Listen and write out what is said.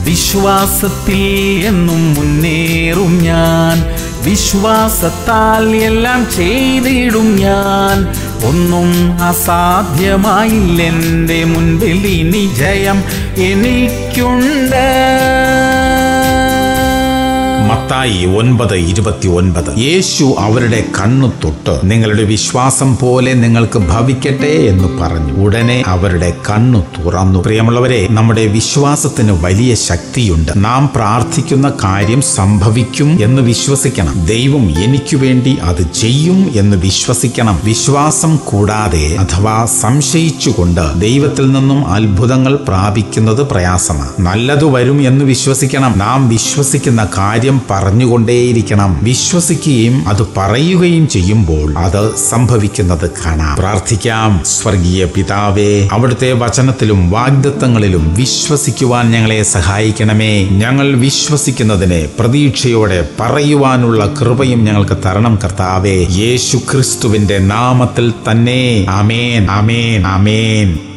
വിശ്വാസത്തിൽ എന്നും മുന്നേറും ഞാൻ വിശ്വാസത്താൽ എല്ലാം ചെയ്തിടും ഞാൻ ഒന്നും അസാധ്യമായില്ലെൻ്റെ മുൻപിൽ ഇനി ജയം എനിക്കുണ്ട് മത്തായി ഒൻപത് ഇരുപത്തി ഒൻപത് യേശു അവരുടെ കണ്ണു തൊട്ട് നിങ്ങളുടെ വിശ്വാസം പോലെ നിങ്ങൾക്ക് ഭവിക്കട്ടെ എന്ന് പറഞ്ഞു ഉടനെ അവരുടെ കണ്ണു തുറന്നു പ്രിയമുള്ളവരെ നമ്മുടെ വിശ്വാസത്തിന് വലിയ ശക്തിയുണ്ട് നാം പ്രാർത്ഥിക്കുന്ന കാര്യം സംഭവിക്കും എന്ന് വിശ്വസിക്കണം ദൈവം എനിക്ക് വേണ്ടി അത് ചെയ്യും എന്ന് വിശ്വസിക്കണം വിശ്വാസം കൂടാതെ അഥവാ സംശയിച്ചുകൊണ്ട് ദൈവത്തിൽ നിന്നും അത്ഭുതങ്ങൾ പ്രാപിക്കുന്നത് പ്രയാസമാണ് നല്ലതു വരും എന്ന് വിശ്വസിക്കണം നാം വിശ്വസിക്കുന്ന കാര്യം പറഞ്ഞുകൊണ്ടേയിരിക്കണം വിശ്വസിക്കുകയും അത് പറയുകയും ചെയ്യുമ്പോൾ അത് സംഭവിക്കുന്നത് കാണാം പ്രാർത്ഥിക്കാം സ്വർഗീയ പിതാവേ അവിടുത്തെ വചനത്തിലും വാഗ്ദത്തങ്ങളിലും വിശ്വസിക്കുവാൻ ഞങ്ങളെ സഹായിക്കണമേ ഞങ്ങൾ വിശ്വസിക്കുന്നതിനെ പ്രതീക്ഷയോടെ പറയുവാനുള്ള കൃപയും ഞങ്ങൾക്ക് തരണം കർത്താവേ യേശു ക്രിസ്തുവിന്റെ നാമത്തിൽ തന്നെ അമേൻ അമേൻ അമേൻ